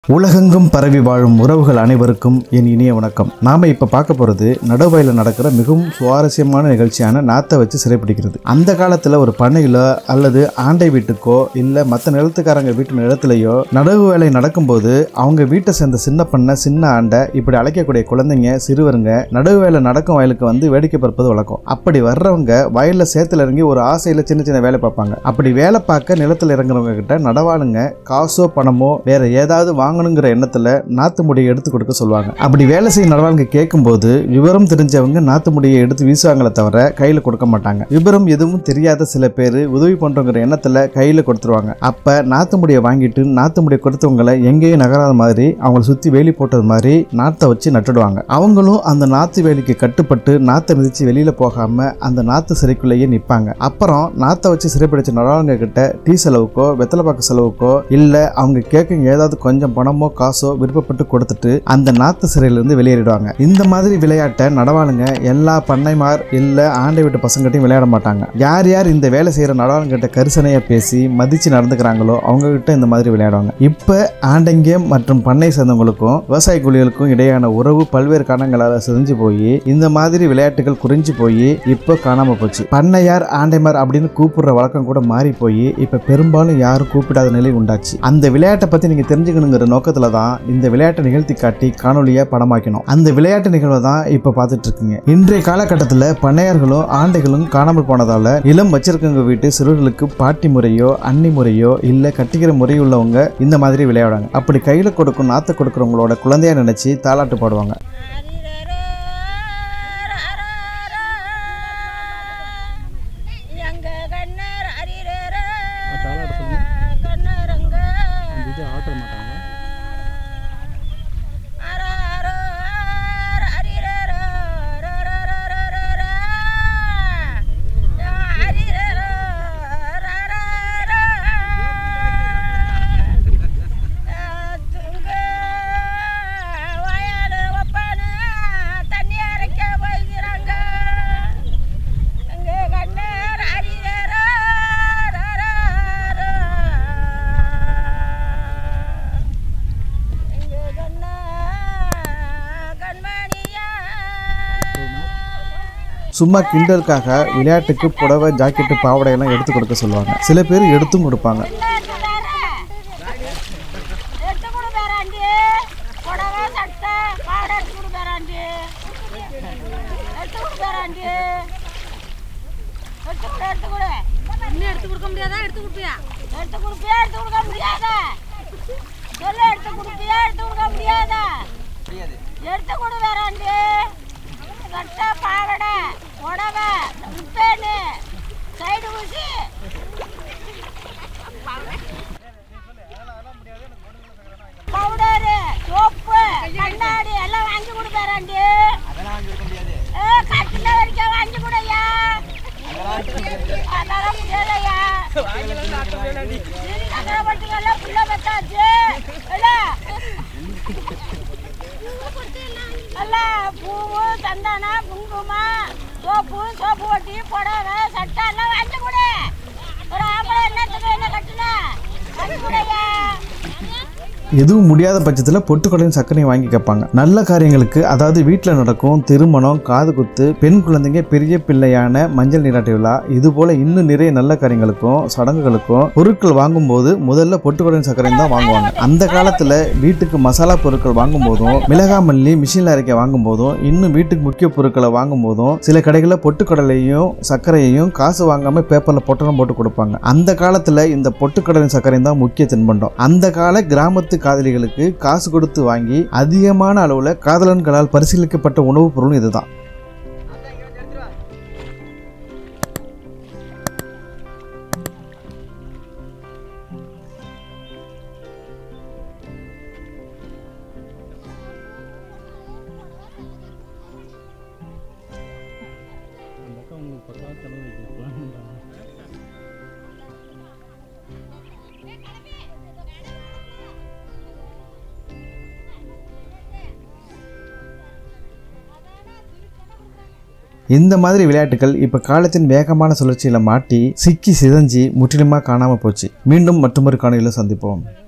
உலகெங்கும் பரவி வாழும் உறவுகள் அனைவருக்கும் என் இனிய வணக்கம் நாம இப்ப பார்க்க போறது நடுவயல நடக்கிற மிகவும் சுவாரஸ்யமான நிகழ்ச்சியான நாத்தை வச்சு சிறைப்பிடிக்கிறது அந்த காலத்துல ஒரு பண்ணையிலோ அல்லது ஆண்டை வீட்டுக்கோ இல்ல மற்ற நிலத்துக்காரங்க வீட்டு நிலத்திலேயோ நடவு வேலை நடக்கும்போது அவங்க வீட்டை சேர்ந்த சின்ன பண்ணை சின்ன ஆண்டை இப்படி அழைக்கக்கூடிய குழந்தைங்க சிறுவருங்க நடுவு வேலை நடக்கும் வயலுக்கு வந்து வேடிக்கை பார்ப்பது வழக்கம் அப்படி வர்றவங்க வயல்ல சேத்துல இறங்கி ஒரு ஆசையில சின்ன சின்ன வேலை பார்ப்பாங்க அப்படி வேலை பார்க்க நிலத்துல இறங்குறவங்க கிட்ட நடவாளுங்க காசோ பணமோ வேற ஏதாவது வாங்கணுங்கிற எண்ணத்துல நாத்து முடியை எடுத்து கொடுக்க சொல்லுவாங்க அப்படி வேலை செய்ய நடவாளுங்க கேட்கும்போது விவரம் தெரிஞ்சவங்க நாத்து முடியை எடுத்து வீசுவாங்களே தவிர கையில கொடுக்க மாட்டாங்க விவரம் எதுவும் தெரியாத சில பேர் உதவி பண்றோங்கிற எண்ணத்துல கையில கொடுத்துருவாங்க அப்ப நாத்து முடியை வாங்கிட்டு நாத்து முடியை கொடுத்தவங்களை எங்கேயும் நகராத மாதிரி அவங்கள சுத்தி வேலி போட்டது மாதிரி நாத்தை வச்சு நட்டுடுவாங்க அவங்களும் அந்த நாத்து வேலிக்கு கட்டுப்பட்டு நாத்தை மிதிச்சு வெளியில போகாம அந்த நாத்து சிறைக்குள்ளேயே நிப்பாங்க அப்புறம் நாத்தை வச்சு சிறைப்பிடிச்ச நடவாங்க கிட்ட டீ செலவுக்கோ வெத்தலை பாக்கு செலவுக்கோ இல்ல அவங்க கேட்கும் ஏதாவது கொஞ்சம் பணமோ காசோ விருப்பப்பட்டு கொடுத்துட்டு அந்த நாத்து சிறையிலிருந்து வெளியேறிடுவாங்க இந்த மாதிரி விளையாட்டை நடவாளுங்க எல்லா பண்ணைமார் இல்ல ஆண்டை வீட்டு பசங்கிட்டையும் விளையாட மாட்டாங்க யார் யார் இந்த வேலை செய்யற நடவாளுங்கிட்ட கரிசனையா பேசி மதிச்சு நடந்துக்கிறாங்களோ அவங்க கிட்ட இந்த மாதிரி விளையாடுவாங்க இப்ப ஆண்டைங்க மற்றும் பண்ணை சேர்ந்தவங்களுக்கும் விவசாய கூலிகளுக்கும் இடையான உறவு பல்வேறு காரணங்களால சிதைஞ்சு போய் இந்த மாதிரி விளையாட்டுகள் குறைஞ்சு போய் இப்போ காணாம போச்சு பண்ணையார் ஆண்டைமார் அப்படின்னு கூப்பிடுற வழக்கம் கூட மாறி போய் இப்ப பெரும்பாலும் யாரும் கூப்பிடாத நிலை உண்டாச்சு அந்த விளையாட்டை பத்தி நீங்க தெரிஞ்சுக்கணுங்கிற நோக்கத்துல தான் இந்த விளையாட்டை நிகழ்த்தி காட்டி காணொலியா படமாக்கணும் அந்த விளையாட்டு நிகழ்வை தான் இப்ப பார்த்துட்டு இருக்கீங்க இன்றைய காலகட்டத்தில் பண்ணையார்களும் ஆண்டைகளும் காணாமல் போனதால இளம் வச்சிருக்கவங்க வீட்டு சிறுவர்களுக்கு பாட்டி முறையோ அன்னி முறையோ இல்ல கட்டிக்கிற முறை உள்ளவங்க இந்த மாதிரி விளையாடுவாங்க அப்படி கையில கொடுக்கும் நாத்து கொடுக்குறவங்களோட குழந்தையா நினைச்சு தாலாட்டு பாடுவாங்க எங்க கண்ணர் அரிரர தாலாட்ட சொல்லுங்க. கண்ணரங்க அந்த இது ஆட்ட மாட்டாங்க அரரர அரிரர ரரரரரர அரிரர ரரர துங்க வயல் ஒப்பன தண்ணி அரைக்க போகிறாங்க எங்க கண்ணர் அரிரர ரரர எங்க கண்ணா கண்மணியா சும்மா கிண்டலுக்காக விளையாட்டுக்கு புடவை ஜாக்கெட்டு பாவாடையெல்லாம் எடுத்து கொடுக்க சொல்லுவாங்க சில பேர் எடுத்தும் கொடுப்பாங்க எடுத்து கொடு பேராண்டி புடவை சட்டை பாவாடை எடுத்து கொடு பேராண்டி எடுத்து கொடு பேராண்டி எடுத்து கொடு எடுத்து கொடு இன்னும் எடுத்து கொடுக்க முடியாதா எடுத்து கொடுப்பியா எடுத்து கொடுப்பியா எடுத்து கொடுக்க முடியாதா சொல்லு எடுத்து கொடுப்பியா எடுத்து கொடுக்க முடியாதா எடுத்து கொடு வேறாண்டி சட்டை பாவாடை புடவை உப்பேனு சைடு ஊசி பவுடரு சோப்பு கண்ணாடி எல்லாம் வாங்கி கொடு பேராண்டி ஏ கட்டில வரைக்கும் வாங்கி கொடுயா அதெல்லாம் முடியாதையா நகரப்பட்டுக்கெல்லாம் புள்ள பத்தாச்சு அல்ல பூவு சந்தனம் குங்குமம் சோப்பு சோப்பு ஒட்டி புடவை சட்டை எல்லாம் வாங்கி கொடு ஒரு ஆம்பளை என்னத்துக்கு என்ன கட்டுன வாங்கி கொடுயா எதுவும் முடியாத பட்சத்தில் பொட்டுக்கடையும் சர்க்கரையும் வாங்கி கேட்பாங்க நல்ல காரியங்களுக்கு அதாவது வீட்டில் நடக்கும் திருமணம் காது குத்து பெண் குழந்தைங்க பெரிய பிள்ளையான மஞ்சள் நீராட்டு விழா இது போல இன்னும் நிறைய நல்ல காரியங்களுக்கும் சடங்குகளுக்கும் பொருட்கள் வாங்கும்போது முதல்ல பொட்டுக்கடையும் சர்க்கரையும் தான் வாங்குவாங்க அந்த காலத்தில் வீட்டுக்கு மசாலா பொருட்கள் வாங்கும் போதும் மிளகா மல்லி மிஷினில் அரைக்க வாங்கும் போதும் இன்னும் வீட்டுக்கு முக்கிய பொருட்களை வாங்கும் போதும் சில கடைகளில் பொட்டுக்கடலையும் சர்க்கரையையும் காசு வாங்காம பேப்பரில் பொட்டலம் போட்டு கொடுப்பாங்க அந்த காலத்தில் இந்த பொட்டுக்கடலையும் சர்க்கரையும் தான் முக்கிய தின்பண்டம் அந்த கால கிராமத்து காதலிகளுக்கு காசு கொடுத்து வாங்கி அதிகமான அளவில் காதலன்களால் பரிசீலிக்கப்பட்ட உணவுப் பொருளும் இதுதான் அந்த அக்கா உங்களுக்கு பக்கா தலைவலி கொடுப்பாங்க இந்த மாதிரி விளையாட்டுகள் இப்போ காலத்தின் வேகமான சுழற்சியில் மாட்டி சிக்கி சிதஞ்சி முற்றிலுமாக காணாமல் போச்சு மீண்டும் மற்றொரு காணொலியில் சந்திப்போம்